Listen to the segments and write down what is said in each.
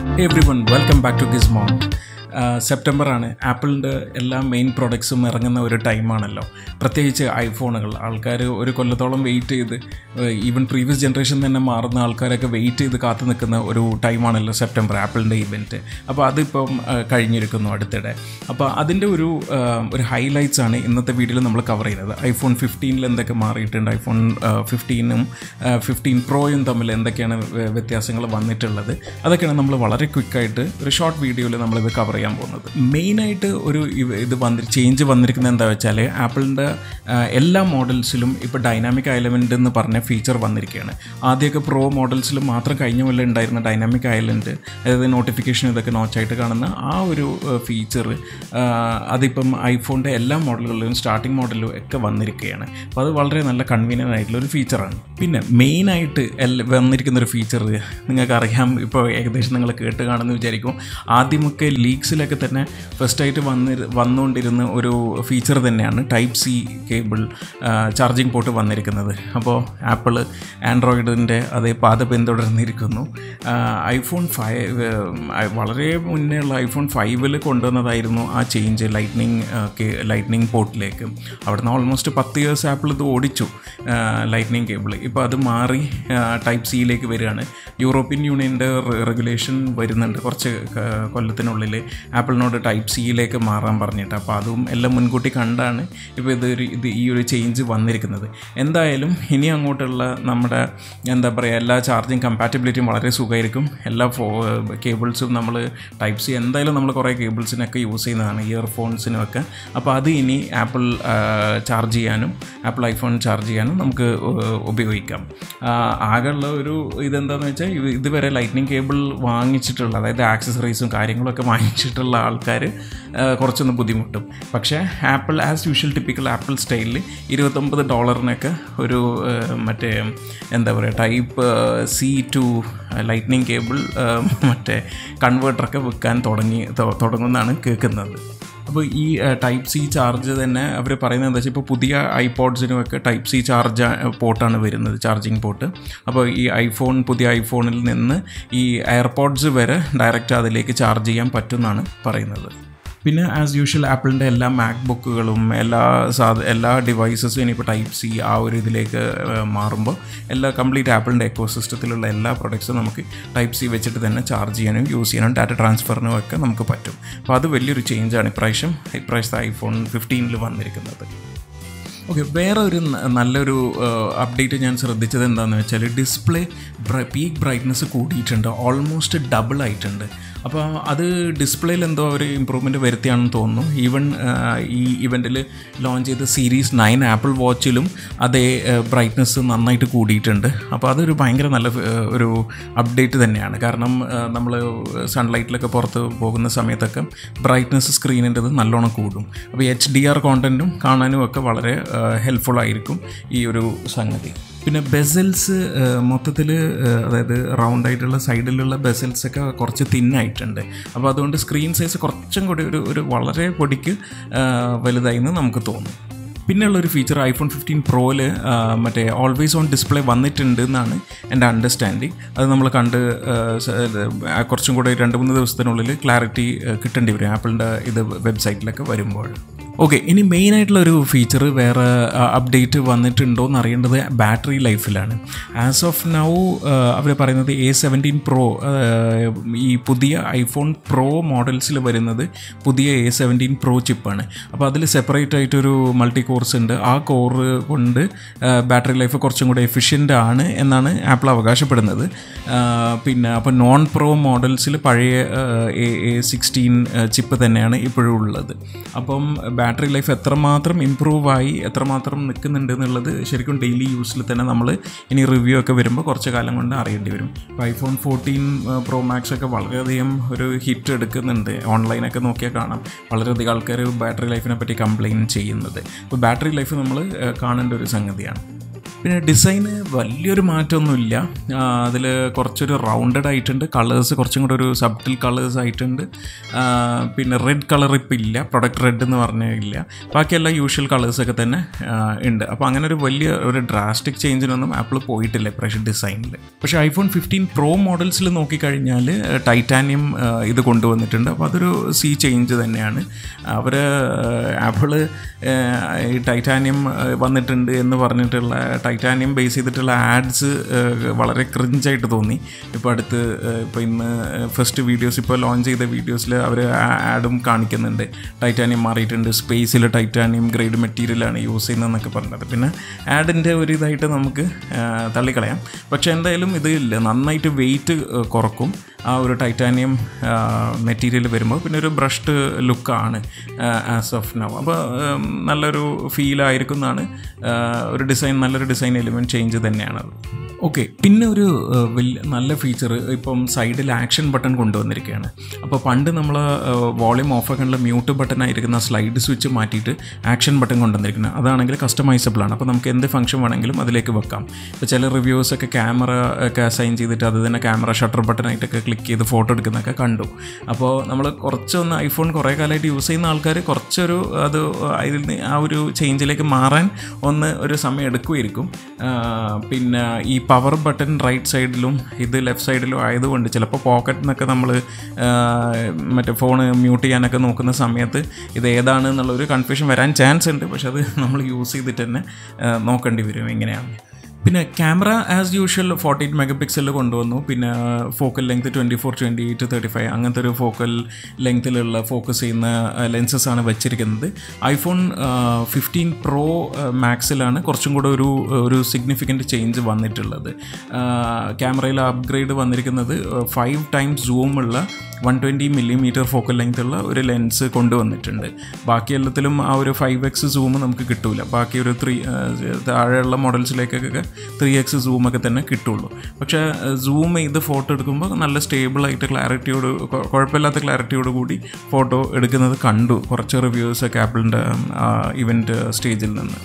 every everyone welcome back to Gizmonk സെപ്റ്റംബറാണ് ആപ്പിളിൻ്റെ എല്ലാ മെയിൻ പ്രോഡക്ട്സും ഇറങ്ങുന്ന ഒരു ടൈമാണല്ലോ പ്രത്യേകിച്ച് ഐഫോണുകൾ ആൾക്കാർ ഒരു കൊല്ലത്തോളം വെയിറ്റ് ചെയ്ത് ഈവൻ പ്രീവിയസ് ജനറേഷൻ തന്നെ മാറുന്ന ആൾക്കാരൊക്കെ വെയിറ്റ് ചെയ്ത് കാത്തു നിൽക്കുന്ന ഒരു ടൈമാണല്ലോ സെപ്റ്റംബർ ആപ്പിളിൻ്റെ ഇവൻറ്റ് അപ്പോൾ അതിപ്പം ആ, കഴിഞ്ഞിരിക്കുന്നു അടുത്തിടെ അപ്പോൾ അതിൻ്റെ ഒരു ആ, ഒരു ഹൈലൈറ്റ്സ് ആണ് ഇന്നത്തെ വീഡിയോയിൽ നമ്മൾ കവർ ചെയ്യുന്നത് ഐഫോൺ ഫിഫ്റ്റീനിൽ എന്തൊക്കെ മാറിയിട്ടുണ്ട് ഐഫോൺ ഫിഫ്റ്റീനും ഫിഫ്റ്റീൻ പ്രോയും തമ്മിൽ എന്തൊക്കെയാണ് വ്യ- വ്യത്യാസങ്ങൾ വന്നിട്ടുള്ളത് അതൊക്കെയാണ് നമ്മൾ വളരെ ക്വിക്കായിട്ട് ഒരു ഷോർട്ട് വീഡിയോയിൽ നമ്മളിത് കവർ ചെയ്യാൻ പോകുന്നത് മെയിനായിട്ട് ഒരു ഇവ- ഇത് വന്നി ചേഞ്ച് വന്നിരിക്കുന്നത് എന്താ വെച്ചാൽ ആപ്പിളിൻ്റെ എല്ലാ മോഡൽസിലും ഇപ്പോൾ ഡൈനാമിക് ഐലമെൻ്റ് എന്ന് പറഞ്ഞ ഫീച്ചർ വന്നിരിക്കുകയാണ് ആദ്യമൊക്കെ പ്രോ മോഡൽസിൽ മാത്രം കഴിഞ്ഞ കൊല്ലം ഉണ്ടായിരുന്ന ഡൈനാമിക് ഐലൻഡ് അതായത് നോട്ടിഫിക്കേഷൻ ഇതൊക്കെ നോച്ചായിട്ട് കാണുന്ന ആ ഒരു ഫീച്ചർ അതിപ്പം ഐഫോണിൻ്റെ എല്ലാ മോഡലുകളിലും സ്റ്റാർട്ടിംഗ് മോഡലിലും ഒക്കെ വന്നിരിക്കുകയാണ് അപ്പോൾ അത് വളരെ നല്ല കൺവീനിയൻ്റ് ആയിട്ടുള്ള ഒരു ഫീച്ചറാണ് പിന്നെ മെയിനായിട്ട് എല്ല വന്നിരിക്കുന്ന ഒരു ഫീച്ചർ നിങ്ങൾക്കറിയാം ഇപ്പോൾ ഏകദേശം നിങ്ങൾ കേട്ട് കാണുമെന്ന് വിചാരിക്കും ആദ്യമൊക്കെ ലീക്സിലൊക്കെ തന്നെ ഫസ്റ്റായിട്ട് വന്ന് വന്നുകൊണ്ടിരുന്ന ഒരു ഫീച്ചർ തന്നെയാണ് type C cable charging port വന്നിരിക്കുന്നത് അപ്പോൾ ആപ്പിൾ ആൻഡ്രോയിഡിൻ്റെ അതേ പാത പിന്തുടർന്നിരിക്കുന്നു ഐഫോൺ ഫൈവ് വളരെ മുന്നേ ഉള്ള ഐഫോൺ ഫൈവിൽ കൊണ്ടുവന്നതായിരുന്നു ആ ചേഞ്ച് ലൈറ്റ്നിങ് ലൈറ്റ്നിങ് പോർട്ടിലേക്ക് അവിടുന്ന് ഓൾമോസ്റ്റ് പത്ത് ഇയേഴ്സ് ആപ്പിൾ ഇത് ഓടിച്ചു ലൈറ്റ്നിങ് കേബിൾ ഇപ്പോൾ അത് മാറി ടൈപ്പ് സിയിലേക്ക് വരികയാണ് യൂറോപ്യൻ യൂണിയൻ്റെ റെഗുലേഷൻ വരുന്നുണ്ട് കുറച്ച് ക- കൊല്ലത്തിനുള്ളിൽ ആപ്പിളിനോട് ടൈപ്പ് സിയിലേക്ക് മാറാൻ പറഞ്ഞിട്ട് അപ്പോൾ അതും എല്ലാം മുൻകൂട്ടി കണ്ടാണ് ഇപ്പോൾ ഇതൊരു ഇത് ഈ ഒരു ചേഞ്ച് വന്നിരിക്കുന്നത് എന്തായാലും ഇനി അങ്ങോട്ടുള്ള നമ്മുടെ എന്താ പറയുക എല്ലാ ചാർജിങ് കമ്പാറ്റബിലിറ്റിയും വളരെ സുഖമായിരിക്കും എല്ലാ ഫോ കേബിൾസും നമ്മൾ ടൈപ്പ് സി എന്തായാലും നമ്മൾ കുറേ കേബിൾസിനൊക്കെ യൂസ് ചെയ്യുന്നതാണ് ഇയർഫോൺസിനും ഒക്കെ അപ്പോൾ അത് ഇനി ആപ്പിൾ ചാർജ് ചെയ്യാനും ആപ്പിൾ ഐഫോൺ ചാർജ് ചെയ്യാനും നമുക്ക് ഉ- ഉപയോഗിക്കാം ആ, ആകെയുള്ള ഒരു ഇതെന്താണെന്ന് വെച്ചാൽ ഇത് ഇതുവരെ ലൈറ്റ്നിങ് കേബിൾ വാങ്ങിച്ചിട്ടുള്ള അതായത് ആക്സസറീസും കാര്യങ്ങളൊക്കെ വാങ്ങിച്ചിട്ടുള്ള ആൾക്കാർ കുറച്ചൊന്ന് ബുദ്ധിമുട്ടും പക്ഷേ Apple as usual typical Apple സ്റ്റൈലിൽ ഇരുപത്തൊമ്പത് ഡോളറിനൊക്കെ ഒരു ആ, മറ്റേ എന്താ പറയുക type C to Lightning cable മറ്റേ കൺവേർട്ടറൊക്കെ വിൽക്കാൻ തുടങ്ങി തൊ- തുടങ്ങുമെന്നാണ് കേൾക്കുന്നത് അപ്പോൾ ഈ ടൈപ്പ് സി ചാർജ് തന്നെ അവർ പറയുന്നത് എന്താ വെച്ചാൽ ഇപ്പോൾ പുതിയ ഐപോഡ്സിനുമൊക്കെ ടൈപ്പ് സി ചാർജ് പോർട്ടാണ് വരുന്നത് ചാർജിങ് പോർട്ട് അപ്പോൾ ഈ ഐഫോൺ പുതിയ ഐഫോണിൽ നിന്ന് ഈ എയർപോഡ്സ് വരെ ഡയറക്റ്റ് അതിലേക്ക് ചാർജ് ചെയ്യാൻ പറ്റുമെന്നാണ് പറയുന്നത് പിന്നെ ആസ് യൂഷ്വൽ ആപ്പിളിൻ്റെ എല്ലാ മാക് ബുക്കുകളും എല്ലാ സാധ എല്ലാ ഡിവൈസസും ഇനിയിപ്പോൾ ടൈപ്പ് സി ആ ഒരു ഇതിലേക്ക് ഏഹ്, മാറുമ്പോൾ എല്ലാ കംപ്ലീറ്റ് ആപ്പിളിൻ്റെ എക്കോ സിസ്റ്റത്തിലുള്ള എല്ലാ പ്രൊഡക്ട്സും നമുക്ക് ടൈപ്പ് സി വെച്ചിട്ട് തന്നെ ചാർജ് ചെയ്യാനും യൂസ് ചെയ്യാനും ഡാറ്റ ട്രാൻസ്ഫറിനും ഒക്കെ നമുക്ക് പറ്റും അപ്പോൾ അത് വലിയൊരു ചേഞ്ചാണ് ഇപ്രാവശ്യം ഇപ്രാവശ്യത്തെ ഐഫോൺ ഫിഫ്റ്റീനിൽ വന്നിരിക്കുന്നത് ഓക്കെ വേറെ ഒരു ന- നല്ലൊരു അപ്ഡേറ്റ് ഞാൻ ശ്രദ്ധിച്ചത് എന്താണെന്ന് വെച്ചാൽ ഡിസ്പ്ലേ പീക്ക് ബ്രൈറ്റ്നസ് കൂടിയിട്ടുണ്ട് ഓൾമോസ്റ്റ് ഡബിൾ ആയിട്ടുണ്ട് അപ്പോൾ അത് ഡിസ്പ്ലേയിൽ എന്തോ ഒരു ഇമ്പ്രൂവ്മെൻറ്റ് വരുത്തിയാണെന്ന് തോന്നുന്നു ഈവൻ ഈ ഇവൻറ്റിൽ ലോഞ്ച് ചെയ്ത സീരീസ് നയൻ ആപ്പിൾ വാച്ചിലും അതേ ബ്രൈറ്റ്നസ് നന്നായിട്ട് കൂടിയിട്ടുണ്ട് അപ്പോൾ അതൊരു ഭയങ്കര നല്ല ആ, ഒരു അപ്ഡേറ്റ് തന്നെയാണ് കാരണം നമ്മൾ സൺലൈറ്റിലൊക്കെ പുറത്ത് പോകുന്ന സമയത്തൊക്കെ ബ്രൈറ്റ്നസ് സ്ക്രീനിൻ്റെത് നല്ലോണം കൂടും അപ്പോൾ എച്ച് ഡി ആർ കോണ്ടൻറ്റും കാണാനും ഒക്കെ വളരെ ഹെൽപ്ഫുൾ ആയിരിക്കും ഈ ഒരു സംഗതി പിന്നെ ബെസൽസ് മൊത്തത്തിൽ അതായത് റൗണ്ട് ആയിട്ടുള്ള സൈഡിലുള്ള ബെസൽസ് ഒക്കെ കുറച്ച് തിന്നായിട്ടുണ്ട് അപ്പോൾ അതുകൊണ്ട് സ്ക്രീൻ സൈസ് കുറച്ചും കൂടി ഒരു ഒരു വളരെ പൊടിക്ക് ആ, വലുതായി എന്ന് നമുക്ക് തോന്നും പിന്നെയുള്ള ഒരു ഫീച്ചർ ഐഫോൺ ഫിഫ്റ്റീൻ പ്രോയിൽ മറ്റേ ഓൾവേസ് ഓൺ ഡിസ്പ്ലേ വന്നിട്ടുണ്ട് എന്നാണ് എൻ്റെ അണ്ടർസ്റ്റാൻഡിങ് അത് നമ്മൾ കണ്ട് ആ, സ- ഇത്, ആ, കുറച്ചും കൂടെ രണ്ട് മൂന്ന് ദിവസത്തിനുള്ളിൽ ക്ലാരിറ്റി കിട്ടേണ്ടി വരും ആപ്പിളിൻ്റെ ഇത് വെബ്സൈറ്റിലൊക്കെ വരുമ്പോൾ ഓക്കെ ഇനി മെയിൻ ആയിട്ടുള്ള ഒരു ഫീച്ചർ വേറെ അപ്ഡേറ്റ് വന്നിട്ടുണ്ടോ എന്ന് അറിയേണ്ടത് ബാറ്ററി ലൈഫിലാണ് ആസ് ഓഫ് നൗ അവർ പറയുന്നത് എ സെവൻറ്റീൻ പ്രോ ഈ പുതിയ ഐഫോൺ പ്രോ മോഡൽസിൽ വരുന്നത് പുതിയ എ സെവൻറ്റീൻ പ്രോ ചിപ്പാണ് അപ്പോൾ അതിൽ സെപ്പറേറ്റ് ആയിട്ടൊരു മൾട്ടി കോർസ് ഉണ്ട് ആ കോറ് കൊണ്ട് ബാറ്ററി ലൈഫ് കുറച്ചും കൂടെ എഫിഷ്യൻ്റ് ആണ് എന്നാണ് ആപ്പിൾ അവകാശപ്പെടുന്നത് ആ, പിന്നെ അപ്പോൾ നോൺ പ്രോ മോഡൽസിൽ പഴയ എ എ സിക്സ്റ്റീൻ ചിപ്പ് തന്നെയാണ് ഇപ്പോഴും ഉള്ളത് അപ്പം ബാറ്ററി ലൈഫ് എത്രമാത്രം ഇമ്പ്രൂവ് ആയി എത്രമാത്രം നിൽക്കുന്നുണ്ട് എന്നുള്ളത് ശരിക്കും ഡെയിലി യൂസിൽ തന്നെ നമ്മൾ ഇനി റിവ്യൂ ഒക്കെ വരുമ്പോൾ കുറച്ച് കാലം കൊണ്ട് അറിയേണ്ടി വരും ഇപ്പോൾ ഐഫോൺ ഫോർട്ടീൻ പ്രോ മാക്സ് ഒക്കെ വളരെയധികം ഒരു ഹിറ്റ് എടുക്കുന്നുണ്ട് ഓൺലൈനൊക്കെ നോക്കിയാൽ കാണാം വളരെയധികം ആൾക്കാർ ബാറ്ററി ലൈഫിനെ പറ്റി കംപ്ലയിൻറ്റ് ചെയ്യുന്നത് അപ്പോൾ ബാറ്ററി ലൈഫ് നമ്മൾ കാണേണ്ട ഒരു സംഗതിയാണ് പിന്നെ ഡിസൈന് വലിയൊരു മാറ്റമൊന്നുമില്ല അതിൽ കുറച്ചൊരു റൗണ്ടഡ് ആയിട്ടുണ്ട് കളേഴ്സ് കുറച്ചും കൂടെ ഒരു സബ്റ്റിൽ കളേഴ്സ് ആയിട്ടുണ്ട് ആ, പിന്നെ റെഡ് കളർ ഇപ്പം ഇല്ല പ്രൊഡക്റ്റ് റെഡ് എന്ന് പറഞ്ഞാൽ ഇല്ല ബാക്കിയെല്ലാം യൂഷ്വൽ കളേഴ്സൊക്കെ തന്നെ ആ, ഉണ്ട് അപ്പോൾ അങ്ങനെ ഒരു വലിയ ഒരു ഡ്രാസ്റ്റിക് ചേഞ്ചിനൊന്നും ആപ്പിൾ പോയിട്ടില്ല ഇപ്രാവശ്യം ഡിസൈനിൽ പക്ഷേ ഐഫോൺ ഫിഫ്റ്റീൻ പ്രോ മോഡൽസിൽ നോക്കിക്കഴിഞ്ഞാൽ ടൈറ്റാനിയം ഇത് കൊണ്ടുവന്നിട്ടുണ്ട് അപ്പോൾ അതൊരു സീ ചേഞ്ച് തന്നെയാണ് അവർ ആപ്പിള് ഈ ടൈറ്റാനിയം വന്നിട്ടുണ്ട് എന്ന് പറഞ്ഞിട്ടുള്ള ടൈറ്റാനിയം ബേസ് ചെയ്തിട്ടുള്ള ആഡ്സ് വളരെ ക്രിഞ്ചായിട്ട് തോന്നി ഇപ്പോൾ അടുത്ത് ഇപ്പോൾ ഇന്ന് ഫസ്റ്റ് വീഡിയോസ് ഇപ്പോൾ ലോഞ്ച് ചെയ്ത വീഡിയോസിൽ അവർ ആഡും കാണിക്കുന്നുണ്ട് ടൈറ്റാനിയം മാറിയിട്ടുണ്ട് സ്പേസിൽ ടൈറ്റാനിയം ഗ്രേഡ് മെറ്റീരിയലാണ് യൂസ് ചെയ്യുന്നതെന്നൊക്കെ പറഞ്ഞത് പിന്നെ ആഡിൻ്റെ ഒരു ഇതായിട്ട് നമുക്ക് ആ, തള്ളിക്കളയാം പക്ഷേ എന്തായാലും ഇത് ഇല്ല നന്നായിട്ട് വെയിറ്റ് കുറക്കും ആ ഒരു ടൈറ്റാനിയം മെറ്റീരിയൽ വരുമ്പോൾ പിന്നെ ഒരു ബ്രഷ്ഡ് ലുക്കാണ് ആസ് ഓഫ് നൗ അപ്പോൾ നല്ലൊരു ഫീൽ ആയിരിക്കും എന്നാണ് ആ, ഒരു ഡിസൈൻ നല്ലൊരു ഡിസൈൻ എലിമെൻറ്റ് ചേഞ്ച് തന്നെയാണത് ഓക്കെ പിന്നെ ഒരു ആ, വലിയ നല്ല ഫീച്ചർ ഇപ്പം സൈഡിൽ ആക്ഷൻ ബട്ടൺ കൊണ്ടുവന്നിരിക്കുകയാണ് അപ്പോൾ പണ്ട് നമ്മൾ വോളിയം ഓഫ് ആക്കാനുള്ള മ്യൂട്ട് ബട്ടൺ ആയിരിക്കുന്ന സ്ലൈഡ് സ്വിച്ച് മാറ്റിയിട്ട് ആക്ഷൻ ബട്ടൺ കൊണ്ടുവന്നിരിക്കുന്നത് അതാണെങ്കിൽ കസ്റ്റമൈസബിൾ ആണ് അപ്പോൾ നമുക്ക് എന്ത് ഫംഗ്ഷൻ വേണമെങ്കിലും അതിലേക്ക് വെക്കാം ഇപ്പോൾ ചില റിവ്യൂസൊക്കെ ക്യാമറ ഒക്കെ അസൈൻ ചെയ്തിട്ട് അത് തന്നെ ക്യാമറ ഷട്ടർ ബട്ടണായിട്ടൊക്കെ ക്ലിക്ക് ചെയ്ത് ഫോട്ടോ എടുക്കുന്നതൊക്കെ കണ്ടു അപ്പോൾ നമ്മൾ കുറച്ചൊന്ന് ഐഫോൺ കുറേ കാലമായിട്ട് യൂസ് ചെയ്യുന്ന ആൾക്കാർ കുറച്ചൊരു അത് അതിൽ നിന്ന് ആ ഒരു ചേഞ്ചിലേക്ക് മാറാൻ ഒന്ന് ഒരു സമയം എടുക്കുമായിരിക്കും ആ, പിന്നെ ഈ പവർ ബട്ടൺ റൈറ്റ് സൈഡിലും ഇത് ലെഫ്റ്റ് സൈഡിലും ആയതുകൊണ്ട് ചിലപ്പോൾ പോക്കറ്റിൽ നിന്നൊക്കെ നമ്മൾ മറ്റേ ഫോൺ മ്യൂട്ട് ചെയ്യാനൊക്കെ നോക്കുന്ന സമയത്ത് ഇത് ഏതാണ് എന്നുള്ളൊരു കൺഫ്യൂഷൻ വരാൻ ചാൻസ് ഉണ്ട് പക്ഷെ അത് നമ്മൾ യൂസ് ചെയ്തിട്ട് തന്നെ ആ, നോക്കേണ്ടി വരും എങ്ങനെയാണ് പിന്നെ camera as usual fourteen mega പിക്സലിൽ കൊണ്ടുവന്നു പിന്നെ focal length twenty four twenty eight thirty five അങ്ങനത്തെ ഒരു ഫോക്കൽ ലെങ്ത്തിലുള്ള ഫോക്കസ് ചെയ്യുന്ന ലെൻസസ് ആണ് വെച്ചിരിക്കുന്നത് ഐഫോൺ ഫിഫ്റ്റീൻ പ്രോ മാക്സിലാണ് കുറച്ചും കൂടെ ഒരു ഒരു സിഗ്നിഫിക്കൻറ്റ് ചേഞ്ച് വന്നിട്ടുള്ളത് ക്യാമറയിൽ അപ്ഗ്രേഡ് വന്നിരിക്കുന്നത് ഫൈവ് ടൈംസ് സൂമുള്ള one twenty millimetre focal length ഉള്ള ഒരു ലെൻസ് കൊണ്ടുവന്നിട്ടുണ്ട് ബാക്കി എല്ലാത്തിലും ആ ഒരു ഫൈവ് എക്സ് സൂം നമുക്ക് കിട്ടൂല ബാക്കി ഒരു ത്രീ താഴെയുള്ള മോഡൽസിലേക്കൊക്കെ ത്രീ എക്സ് സൂമൊക്കെ തന്നെ കിട്ടുള്ളൂ പക്ഷേ സൂം ചെയ്ത് ഫോട്ടോ എടുക്കുമ്പോൾ നല്ല സ്റ്റേബിളായിട്ട് ക്ലാരിറ്റിയോട് കൊ- കുഴപ്പമില്ലാത്ത ക്ലാരിറ്റിയോട് കൂടി ഫോട്ടോ എടുക്കുന്നത് കണ്ടു കുറച്ച് റിവ്യൂസൊക്കെ ആപ്പിളിൻ്റെ ഇവൻറ്റ് സ്റ്റേജിൽ നിന്ന്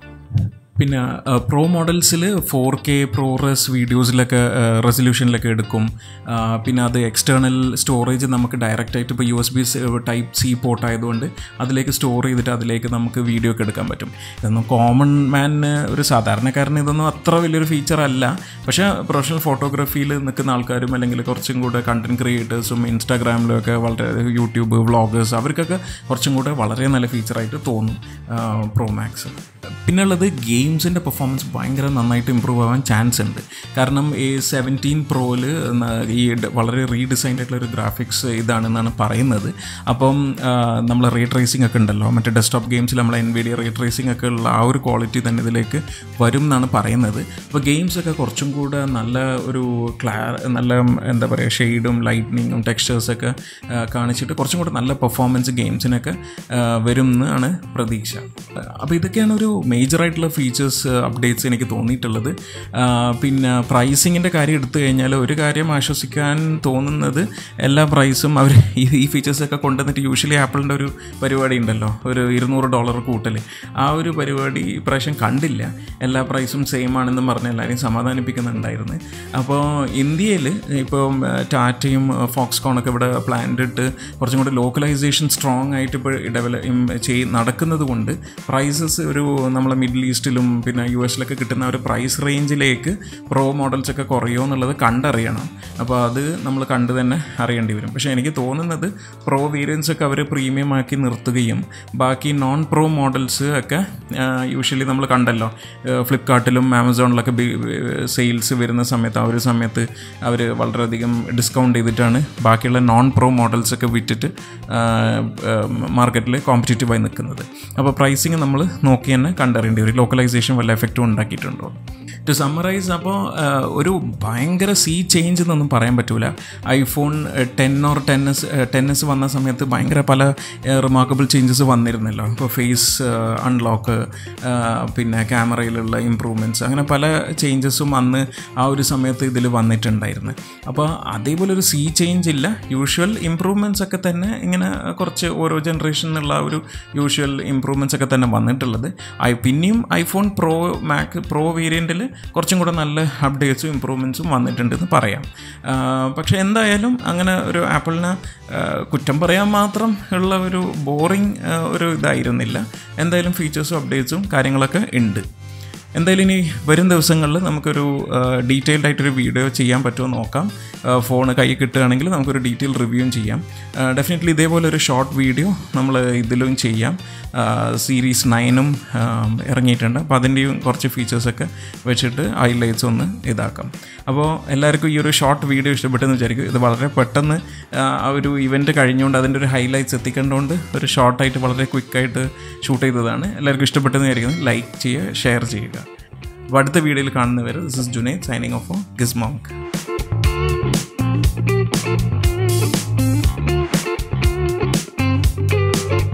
പിന്നെ പ്രോ മോഡൽസിൽ ഫോർ കെ പ്രോറസ് വീഡിയോസിലൊക്കെ റെസൊല്യൂഷനിലൊക്കെ എടുക്കും ആ, പിന്നെ അത് എക്സ്റ്റേണൽ സ്റ്റോറേജ് നമുക്ക് ഡയറക്റ്റ് ആയിട്ട് ഇപ്പോൾ U S B type C port ആയതുകൊണ്ട് അതിലേക്ക് സ്റ്റോർ ചെയ്തിട്ട് അതിലേക്ക് നമുക്ക് വീഡിയോ ഒക്കെ എടുക്കാൻ പറ്റും ഇതൊന്നും കോമൺ മാനിന് ഒരു സാധാരണക്കാരന് ഇതൊന്നും അത്ര വലിയൊരു ഫീച്ചർ അല്ല പക്ഷേ പ്രൊഫഷണൽ ഫോട്ടോഗ്രാഫിയിൽ നിൽക്കുന്ന ആൾക്കാരും അല്ലെങ്കിൽ കുറച്ചും കൂടെ കണ്ടൻറ് ക്രിയേറ്റേഴ്സും ഇൻസ്റ്റാഗ്രാമിലും ഒക്കെ വളരെ യൂട്യൂബ് വ്ളോഗേഴ്സ് അവർക്കൊക്കെ കുറച്ചും കൂടെ വളരെ നല്ല ഫീച്ചറായിട്ട് തോന്നും പ്രോ മാക്സ് പിന്നെ ഉള്ളത് ഗെയിംസിൻ്റെ പെർഫോമൻസ് ഭയങ്കര നന്നായിട്ട് ഇമ്പ്രൂവ് ആവാൻ ചാൻസ് ഉണ്ട് കാരണം ഈ സെവൻറ്റീൻ പ്രോയിൽ ഈ ഡ- വളരെ റീഡിസൈൻഡ് ആയിട്ടുള്ള ഒരു ഗ്രാഫിക്സ് ഇതാണെന്നാണ് പറയുന്നത് അപ്പം നമ്മൾ റേ ട്രേസിംഗ് ഒക്കെ ഉണ്ടല്ലോ മറ്റേ ഡെസ്ക്ടോപ്പ് ഗെയിംസിൽ നമ്മൾ N V D ray tracing ഒക്കെ ഉള്ള ആ ഒരു ക്വാളിറ്റി തന്നെ ഇതിലേക്ക് വരും എന്നാണ് പറയുന്നത് അപ്പോൾ ഗെയിംസ് ഒക്കെ കുറച്ചും കൂടെ നല്ല ഒരു ക്ലാ നല്ല എന്താ പറയുക ഷെയ്ഡും ലൈറ്റ്നിങ്ങും ടെക്സ്ചേഴ്സൊക്കെ കാണിച്ചിട്ട് കുറച്ചും കൂടെ നല്ല പെർഫോമൻസ് ഗെയിംസിനൊക്കെ ആ, വരും എന്നാണ് പ്രതീക്ഷ അപ്പോൾ ഇതൊക്കെയാണ് ഒരു മേജറായിട്ടുള്ള ഫീച്ചേഴ്സ് അപ്ഡേറ്റ്സ് എനിക്ക് തോന്നിയിട്ടുള്ളത് ആ, പിന്നെ പ്രൈസിങ്ങിൻ്റെ കാര്യം എടുത്തു കഴിഞ്ഞാൽ ഒരു കാര്യം ആശ്വസിക്കാൻ തോന്നുന്നത് എല്ലാ പ്രൈസും അവർ ഈ ഈ ഫീച്ചേഴ്സൊക്കെ കൊണ്ടുവന്നിട്ട് യൂഷ്വലി ആപ്പിളിൻ്റെ ഒരു പരിപാടി ഉണ്ടല്ലോ ഒരു ഇരുന്നൂറ് ഡോളർ കൂട്ടൽ ആ ഒരു പരിപാടി ഇപ്രാവശ്യം കണ്ടില്ല എല്ലാ പ്രൈസും സെയിം ആണെന്ന് പറഞ്ഞ് എല്ലാവരെയും സമാധാനിപ്പിക്കുന്നുണ്ടായിരുന്നു അപ്പോൾ ഇന്ത്യയിൽ ഇപ്പം ആ, ടാറ്റയും ഫോക്സ്കോണൊക്കെ ഇവിടെ പ്ലാൻ ഇട്ട് കുറച്ചും കൂടി ലോക്കലൈസേഷൻ സ്ട്രോങ് ആയിട്ട് ഇപ്പോൾ ഡെവലപ്പ് ചെയ് നടക്കുന്നത് കൊണ്ട് പ്രൈസസ് ഒരു നമ്മളെ മിഡിൽ ഈസ്റ്റിലും പിന്നെ യു എസിലൊക്കെ കിട്ടുന്ന ഒരു പ്രൈസ് റേഞ്ചിലേക്ക് പ്രോ മോഡൽസ് ഒക്കെ കുറയുമോ എന്നുള്ളത് കണ്ടറിയണം അപ്പോൾ അത് നമ്മൾ കണ്ട് തന്നെ അറിയേണ്ടി വരും പക്ഷേ എനിക്ക് തോന്നുന്നത് പ്രോ വേരിയൻസ് ഒക്കെ അവർ പ്രീമിയം ആക്കി നിർത്തുകയും ബാക്കി നോൺ പ്രോ മോഡൽസ് ഒക്കെ യൂഷ്വലി നമ്മൾ കണ്ടല്ലോ ഫ്ലിപ്കാർട്ടിലും ആമസോണിലൊക്കെ സെയിൽസ് വരുന്ന സമയത്ത് ആ ഒരു സമയത്ത് അവർ വളരെയധികം ഡിസ്കൗണ്ട് ചെയ്തിട്ടാണ് ബാക്കിയുള്ള നോൺ പ്രോ മോഡൽസ് ഒക്കെ വിറ്റിട്ട് മാർക്കറ്റിൽ കോമ്പറ്റീറ്റീവായി നിൽക്കുന്നത് അപ്പോൾ പ്രൈസിങ് നമ്മൾ നോക്കി തന്നെ കണ്ടറിയേണ്ടി വരും ലോക്കലൈസേഷൻ വല്ല എഫക്റ്റും ഉണ്ടാക്കിയിട്ടുണ്ടോ ടു സമ്മറൈസ് അപ്പോൾ ഒരു ഭയങ്കര സീ ചേഞ്ച് എന്നൊന്നും പറയാൻ പറ്റൂല iPhone ten or ten S ten S വന്ന സമയത്ത് ഭയങ്കര പല റിമാർക്കബിൾ ചേഞ്ചസ് വന്നിരുന്നല്ലോ ഇപ്പോൾ ഫേസ് അൺലോക്ക് പിന്നെ ക്യാമറയിലുള്ള ഇമ്പ്രൂവ്മെൻറ്റ്സ് അങ്ങനെ പല ചേഞ്ചസും അന്ന് ആ ഒരു സമയത്ത് ഇതിൽ വന്നിട്ടുണ്ടായിരുന്നു അപ്പോൾ അതേപോലെ ഒരു സീ ചേഞ്ച് ഇല്ല യൂഷ്വൽ ഇമ്പ്രൂവ്മെൻറ്റ്സ് ഒക്കെ തന്നെ ഇങ്ങനെ കുറച്ച് ഓരോ ജനറേഷനിലുള്ള ആ ഒരു യൂഷ്വൽ ഇമ്പ്രൂവ്മെൻറ്റ്സ് ഒക്കെ തന്നെ വന്നിട്ടുള്ളത് ഐ പിന്നെയും ഐഫോൺ പ്രോ മാക് പ്രോ വേരിയൻറ്റിൽ കുറച്ചും കൂടെ നല്ല അപ്ഡേറ്റ്സും ഇമ്പ്രൂവ്മെൻറ്റ്സും വന്നിട്ടുണ്ടെന്ന് പറയാം ആ, പക്ഷേ എന്തായാലും അങ്ങനെ ഒരു ആപ്പിളിന് ആ, കുറ്റം പറയാൻ മാത്രം ഉള്ള ഒരു ബോറിങ് ഒരു ഇതായിരുന്നില്ല എന്തായാലും ഫീച്ചേഴ്സും അപ്ഡേറ്റ്സും കാര്യങ്ങളൊക്കെ ഉണ്ട് എന്തായാലും ഇനി വരും ദിവസങ്ങളിൽ നമുക്കൊരു ഡീറ്റെയിൽഡ് ആയിട്ടൊരു വീഡിയോ ചെയ്യാൻ പറ്റുമോ നോക്കാം ഫോൺ കൈ കിട്ടുകയാണെങ്കിൽ നമുക്കൊരു ഡീറ്റെയിൽ റിവ്യൂവും ചെയ്യാം ഡെഫിനറ്റ്ലി ഇതേപോലെ ഒരു ഷോർട്ട് വീഡിയോ നമ്മൾ ഇതിലും ചെയ്യാം സീരീസ് നയനും ഇറങ്ങിയിട്ടുണ്ട് അപ്പോൾ അതിൻ്റെയും കുറച്ച് ഫീച്ചേഴ്സൊക്കെ വെച്ചിട്ട് ഹൈലൈറ്റ്സ് ഒന്ന് ഇതാക്കാം അപ്പോൾ എല്ലാവർക്കും ഈ ഒരു ഷോർട്ട് വീഡിയോ ഇഷ്ടപ്പെട്ടെന്ന് വിചാരിക്കും ഇത് വളരെ പെട്ടെന്ന് ആ ആ ഒരു ഇവൻറ്റ് കഴിഞ്ഞുകൊണ്ട് അതിൻ്റെ ഒരു ഹൈലൈറ്റ്സ് എത്തിക്കേണ്ടതുകൊണ്ട് ഒരു ഷോർട്ടായിട്ട് വളരെ ക്വിക്കായിട്ട് ഷൂട്ട് ചെയ്തതാണ് എല്ലാവർക്കും ഇഷ്ടപ്പെട്ടെന്ന് വിചാരിക്കുന്നത് ലൈക്ക് ചെയ്യുക ഷെയർ ചെയ്യുക അപ്പോൾ അടുത്ത വീഡിയോയിൽ കാണുന്നവരെ this is Junaid signing off ഗിസ് monk